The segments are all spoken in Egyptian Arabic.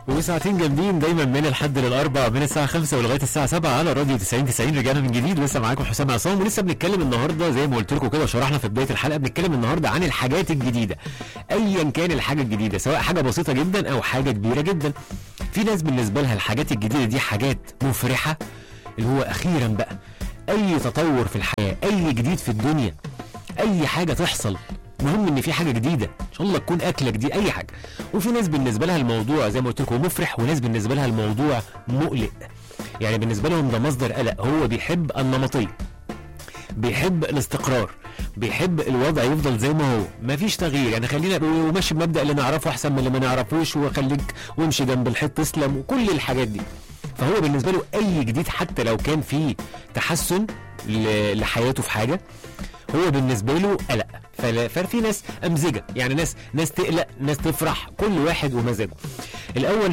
وساعتين جامدين دايما من الحد للاربع من الساعه 5 ولغايه الساعه 7 على راديو 90 90 رجعنا من جديد لسه معاكم حسام عصام ولسه بنتكلم النهارده زي ما قلت لكم كده وشرحنا في بدايه الحلقه بنتكلم النهارده عن الحاجات الجديده ايا كان الحاجه الجديده سواء حاجه بسيطه جدا او حاجه كبيره جدا في ناس بالنسبه لها الحاجات الجديده دي حاجات مفرحه اللي هو اخيرا بقى اي تطور في الحياه اي جديد في الدنيا اي حاجه تحصل مهم ان في حاجه جديده ان شاء الله تكون اكله جديده اي حاجه وفي ناس بالنسبه لها الموضوع زي ما قلت لكم مفرح وناس بالنسبه لها الموضوع مقلق يعني بالنسبه لهم ده مصدر قلق هو بيحب النمطيه بيحب الاستقرار بيحب الوضع يفضل زي ما هو مفيش تغيير يعني خلينا وماشي بمبدا اللي نعرفه احسن من اللي ما نعرفوش وخليك وامشي جنب الحيط تسلم وكل الحاجات دي فهو بالنسبه له اي جديد حتى لو كان فيه تحسن ل- لحياته في حاجه هو بالنسبه له قلق فلا- ففي ناس امزجه يعني ناس ناس تقلق ناس تفرح كل واحد ومزاجه الاول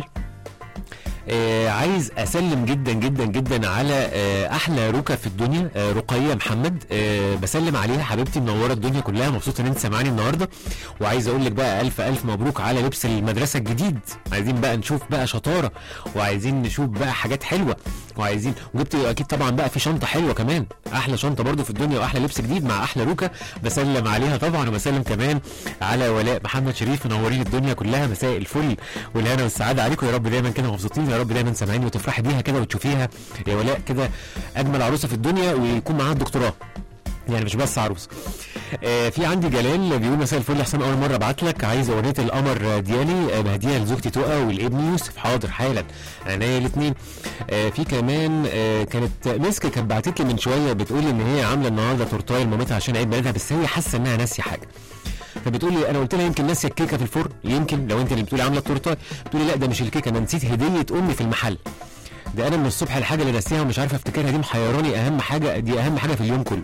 آه عايز اسلم جدا جدا جدا على آه احلى ركا في الدنيا آه رقيه محمد آه بسلم عليها حبيبتي منوره الدنيا كلها مبسوط ان انت سامعاني النهارده وعايز اقول لك بقى الف الف مبروك على لبس المدرسه الجديد عايزين بقى نشوف بقى شطاره وعايزين نشوف بقى حاجات حلوه وعايزين وجبت اكيد طبعا بقى في شنطه حلوه كمان احلى شنطه برضو في الدنيا واحلى لبس جديد مع احلى ركا بسلم عليها طبعا وبسلم كمان على ولاء محمد شريف منورين الدنيا كلها مساء الفل والهنا والسعاده عليكم يا رب دايما كده مبسوطين يا رب دايما سامعيني وتفرحي بيها كده وتشوفيها يا ولاء كده اجمل عروسه في الدنيا ويكون معاها الدكتوراه يعني مش بس عروس آه في عندي جلال بيقول مساء الفل يا حسام اول مره ابعت لك عايز اغنيه القمر ديالي آه بهديها لزوجتي تقى والابن يوسف حاضر حالا عينيا الاثنين آه في كمان آه كانت مسك كانت بعتت لي من شويه بتقول ان هي عامله النهارده تورتايه لمامتها عشان عيد ميلادها بس هي حاسه انها ناسيه حاجه فبتقول لي انا قلت لها يمكن ناسيه الكيكه في الفرن يمكن لو انت اللي بتقولي عامله التورتايه بتقول لي لا ده مش الكيكه انا نسيت هديه امي في المحل ده انا من الصبح الحاجه اللي ناسيها ومش عارفه افتكرها دي محيراني اهم حاجه دي اهم حاجه في اليوم كله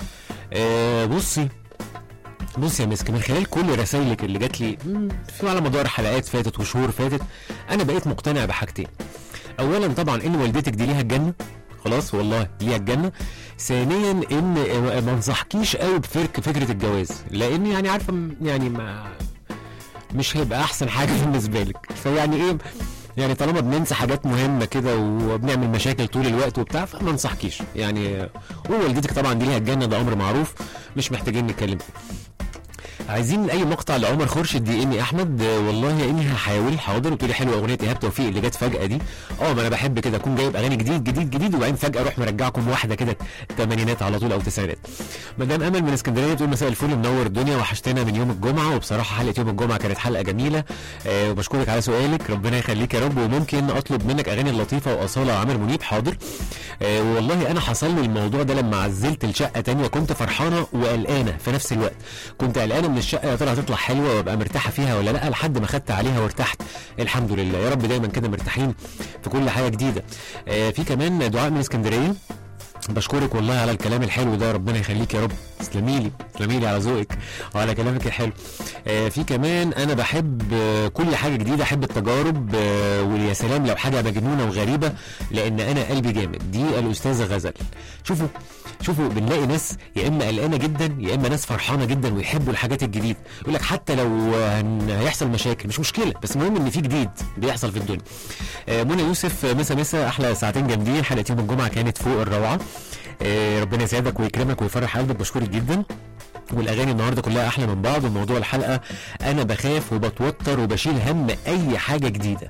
آه بصي بصي يا مسك من خلال كل رسايلك اللي جات لي مم، في على مدار حلقات فاتت وشهور فاتت انا بقيت مقتنع بحاجتين اولا طبعا ان والدتك دي ليها الجنه خلاص والله ليها الجنه ثانيا ان ما انصحكيش قوي بفرق فكره الجواز لان يعني عارفه م- يعني ما مش هيبقى احسن حاجه بالنسبه لك فيعني ايه يعني طالما بننسى حاجات مهمه كده وبنعمل مشاكل طول الوقت وبتاع فما انصحكيش يعني ووالدتك طبعا دي ليها الجنه ده امر معروف مش محتاجين نتكلم فيه عايزين اي مقطع لعمر خورشيد دي اني احمد آه، والله يا اني هحاول حاضر وتقولي حلوه اغنيه ايهاب توفيق اللي جت فجاه دي اه ما انا بحب كده اكون جايب اغاني جديد جديد جديد وبعدين فجاه اروح مرجعكم واحده كده تمانينات على طول او تسعينات مدام امل من اسكندريه بتقول مساء الفل منور الدنيا وحشتنا من يوم الجمعه وبصراحه حلقه يوم الجمعه كانت حلقه جميله آه وبشكرك على سؤالك ربنا يخليك يا رب وممكن اطلب منك اغاني لطيفه واصاله عامر منيب حاضر آه والله انا حصل لي الموضوع ده لما عزلت لشقه تانية كنت فرحانه وقلقانه في نفس الوقت كنت قلقانه من الشقه يا ترى هتطلع حلوه وابقى مرتاحه فيها ولا لا لحد ما خدت عليها وارتحت الحمد لله يا رب دايما كده مرتاحين في كل حاجه جديده آه في كمان دعاء من اسكندريه بشكرك والله على الكلام الحلو ده ربنا يخليك يا رب تسلمي لي تسلمي لي على ذوقك وعلى كلامك الحلو آه في كمان انا بحب آه كل حاجه جديده احب التجارب آه ويا سلام لو حاجه مجنونه وغريبه لان انا قلبي جامد دي الاستاذه غزل شوفوا شوفوا بنلاقي ناس يا اما قلقانه جدا يا اما ناس فرحانه جدا ويحبوا الحاجات الجديده يقول لك حتى لو هن- هيحصل مشاكل مش مشكله بس المهم ان في جديد بيحصل في الدنيا آه، منى يوسف آه، مسا مسا احلى ساعتين جامدين حلقه يوم الجمعه كانت فوق الروعه آه، ربنا يسعدك ويكرمك ويفرح قلبك بشكرك جدا والاغاني النهارده كلها احلى من بعض وموضوع الحلقه انا بخاف وبتوتر وبشيل هم اي حاجه جديده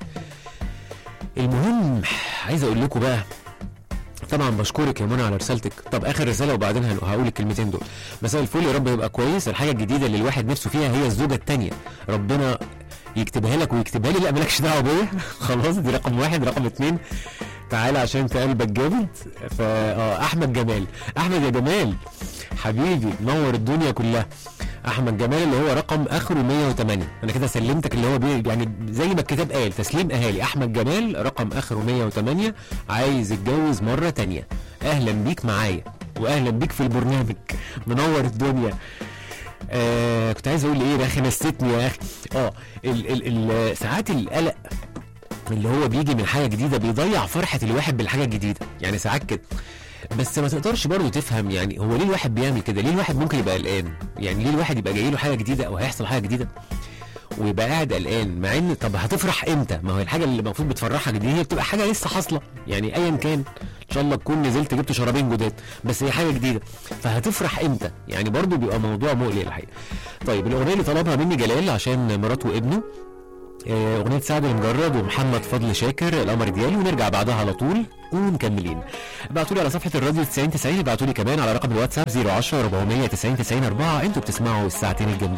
المهم عايز اقول لكم بقى طبعا بشكرك يا منى على رسالتك طب اخر رساله وبعدين هن- هقول الكلمتين دول مساء الفل يا رب يبقى كويس الحاجه الجديده اللي الواحد نفسه فيها هي الزوجه الثانيه ربنا يكتبها لك ويكتبها لي لا مالكش دعوه بيا خلاص دي رقم واحد رقم اتنين تعالى عشان انت قلبك جامد فا اه احمد جمال احمد يا جمال حبيبي منور الدنيا كلها احمد جمال اللي هو رقم اخره 108 انا كده سلمتك اللي هو بي يعني زي ما الكتاب قال تسليم اهالي احمد جمال رقم اخره 108 عايز يتجوز مره تانية اهلا بيك معايا واهلا بيك في البرنامج منور الدنيا آه كنت عايز اقول ايه ده خنستني يا اخي اه ال ال ال ساعات القلق اللي هو بيجي من حاجه جديده بيضيع فرحه الواحد بالحاجه الجديده يعني ساعات كده بس ما تقدرش برضه تفهم يعني هو ليه الواحد بيعمل كده ليه الواحد ممكن يبقى قلقان يعني ليه الواحد يبقى جاي له حاجه جديده او هيحصل حاجه جديده ويبقى قاعد قلقان مع ان طب هتفرح امتى ما هو الحاجه اللي المفروض بتفرحك دي هي بتبقى حاجه لسه حاصله يعني ايا كان ان شاء الله تكون نزلت جبت شرابين جداد بس هي حاجه جديده فهتفرح امتى يعني برضو بيبقى موضوع مقلق الحقيقه طيب الاغنيه اللي طلبها مني جلال عشان مراته وابنه آه، اغنيه سعد المجرد ومحمد فضل شاكر القمر ديالي ونرجع بعدها على طول ومكملين ابعتوا لي على صفحه الراديو 90 90 ابعتوا لي كمان على رقم الواتساب 010 490 90 4 انتوا بتسمعوا الساعتين الجامدين